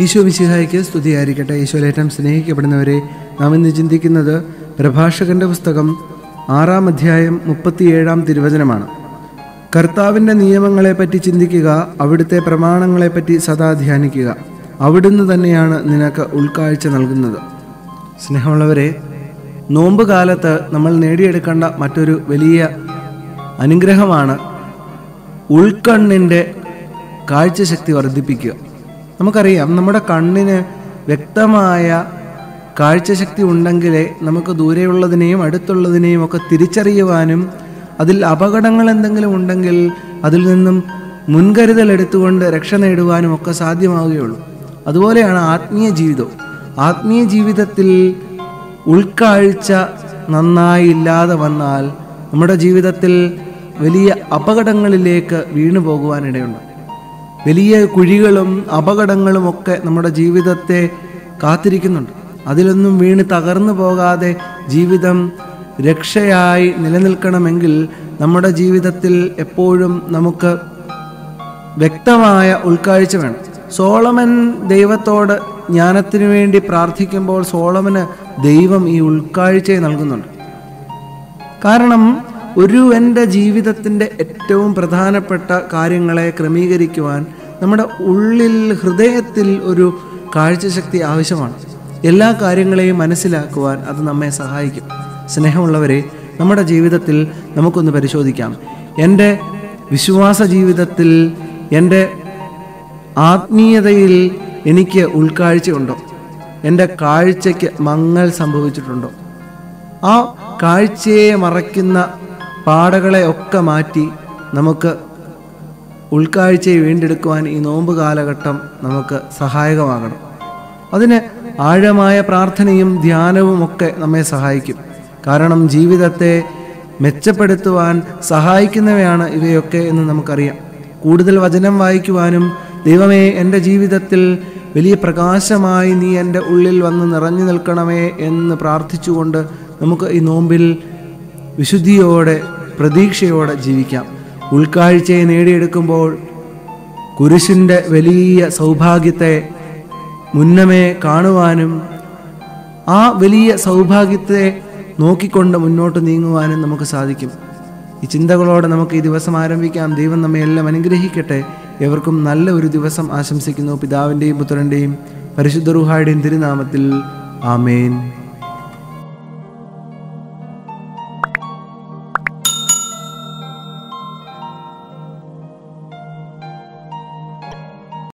ഈശോ മിശിഹായ്ക്ക് സ്തുതിയായിരിക്കട്ടെ ഈശോയിലേറ്റം സ്നേഹിക്കപ്പെടുന്നവരെ നാം ഇന്ന് ചിന്തിക്കുന്നത് പ്രഭാഷകന്റെ പുസ്തകം ആറാം അധ്യായം മുപ്പത്തിയേഴാം തിരുവചനമാണ് കർത്താവിൻ്റെ നിയമങ്ങളെപ്പറ്റി ചിന്തിക്കുക അവിടുത്തെ പ്രമാണങ്ങളെപ്പറ്റി സദാ ധ്യാനിക്കുക അവിടുന്ന് തന്നെയാണ് നിനക്ക് ഉൾക്കാഴ്ച നൽകുന്നത് സ്നേഹമുള്ളവരെ നോമ്പ് കാലത്ത് നമ്മൾ നേടിയെടുക്കേണ്ട മറ്റൊരു വലിയ അനുഗ്രഹമാണ് ഉൾക്കണ്ണിൻ്റെ കാഴ്ചശക്തി വർദ്ധിപ്പിക്കുക നമുക്കറിയാം നമ്മുടെ കണ്ണിന് വ്യക്തമായ കാഴ്ചശക്തി ഉണ്ടെങ്കിലേ നമുക്ക് ദൂരെയുള്ളതിനെയും അടുത്തുള്ളതിനെയും ഒക്കെ തിരിച്ചറിയുവാനും അതിൽ അപകടങ്ങൾ എന്തെങ്കിലും ഉണ്ടെങ്കിൽ അതിൽ നിന്നും മുൻകരുതൽ എടുത്തുകൊണ്ട് രക്ഷ നേടുവാനും ഒക്കെ സാധ്യമാവുകയുള്ളൂ അതുപോലെയാണ് ആത്മീയ ജീവിതവും ആത്മീയ ജീവിതത്തിൽ ഉൾക്കാഴ്ച നന്നായി ഇല്ലാതെ വന്നാൽ നമ്മുടെ ജീവിതത്തിൽ വലിയ അപകടങ്ങളിലേക്ക് വീണു പോകുവാനിടയുണ്ട് വലിയ കുഴികളും അപകടങ്ങളും ഒക്കെ നമ്മുടെ ജീവിതത്തെ കാത്തിരിക്കുന്നുണ്ട് അതിലൊന്നും വീണ് തകർന്നു പോകാതെ ജീവിതം രക്ഷയായി നിലനിൽക്കണമെങ്കിൽ നമ്മുടെ ജീവിതത്തിൽ എപ്പോഴും നമുക്ക് വ്യക്തമായ ഉൾക്കാഴ്ച വേണം സോളമൻ ദൈവത്തോട് ജ്ഞാനത്തിനു വേണ്ടി പ്രാർത്ഥിക്കുമ്പോൾ സോളമന് ദൈവം ഈ ഉൾക്കാഴ്ചയെ നൽകുന്നുണ്ട് കാരണം ഒരു എൻ്റെ ജീവിതത്തിൻ്റെ ഏറ്റവും പ്രധാനപ്പെട്ട കാര്യങ്ങളെ ക്രമീകരിക്കുവാൻ നമ്മുടെ ഉള്ളിൽ ഹൃദയത്തിൽ ഒരു കാഴ്ചശക്തി ആവശ്യമാണ് എല്ലാ കാര്യങ്ങളെയും മനസ്സിലാക്കുവാൻ അത് നമ്മെ സഹായിക്കും സ്നേഹമുള്ളവരെ നമ്മുടെ ജീവിതത്തിൽ നമുക്കൊന്ന് പരിശോധിക്കാം എൻ്റെ വിശ്വാസ ജീവിതത്തിൽ എൻ്റെ ആത്മീയതയിൽ എനിക്ക് ഉൾക്കാഴ്ചയുണ്ടോ എൻ്റെ കാഴ്ചയ്ക്ക് മങ്ങൽ സംഭവിച്ചിട്ടുണ്ടോ ആ കാഴ്ചയെ മറയ്ക്കുന്ന പാടകളെ ഒക്കെ മാറ്റി നമുക്ക് ഉൾക്കാഴ്ചയെ വീണ്ടെടുക്കുവാൻ ഈ നോമ്പ് കാലഘട്ടം നമുക്ക് സഹായകമാകണം അതിന് ആഴമായ പ്രാർത്ഥനയും ധ്യാനവും ഒക്കെ നമ്മെ സഹായിക്കും കാരണം ജീവിതത്തെ മെച്ചപ്പെടുത്തുവാൻ സഹായിക്കുന്നവയാണ് ഇവയൊക്കെ എന്ന് നമുക്കറിയാം കൂടുതൽ വചനം വായിക്കുവാനും ദൈവമേ എൻ്റെ ജീവിതത്തിൽ വലിയ പ്രകാശമായി നീ എൻ്റെ ഉള്ളിൽ വന്ന് നിറഞ്ഞു നിൽക്കണമേ എന്ന് പ്രാർത്ഥിച്ചുകൊണ്ട് നമുക്ക് ഈ നോമ്പിൽ വിശുദ്ധിയോടെ പ്രതീക്ഷയോടെ ജീവിക്കാം ഉൾക്കാഴ്ചയെ നേടിയെടുക്കുമ്പോൾ കുരിശിൻ്റെ വലിയ സൗഭാഗ്യത്തെ മുന്നമേ കാണുവാനും ആ വലിയ സൗഭാഗ്യത്തെ നോക്കിക്കൊണ്ട് മുന്നോട്ട് നീങ്ങുവാനും നമുക്ക് സാധിക്കും ഈ ചിന്തകളോടെ നമുക്ക് ഈ ദിവസം ആരംഭിക്കാം ദൈവം നമ്മെ എല്ലാം അനുഗ്രഹിക്കട്ടെ എവർക്കും നല്ല ഒരു ദിവസം ആശംസിക്കുന്നു പിതാവിൻ്റെയും പുത്രൻ്റെയും പരിശുദ്ധ റുഹായുടെയും തിരുനാമത്തിൽ ആമേൻ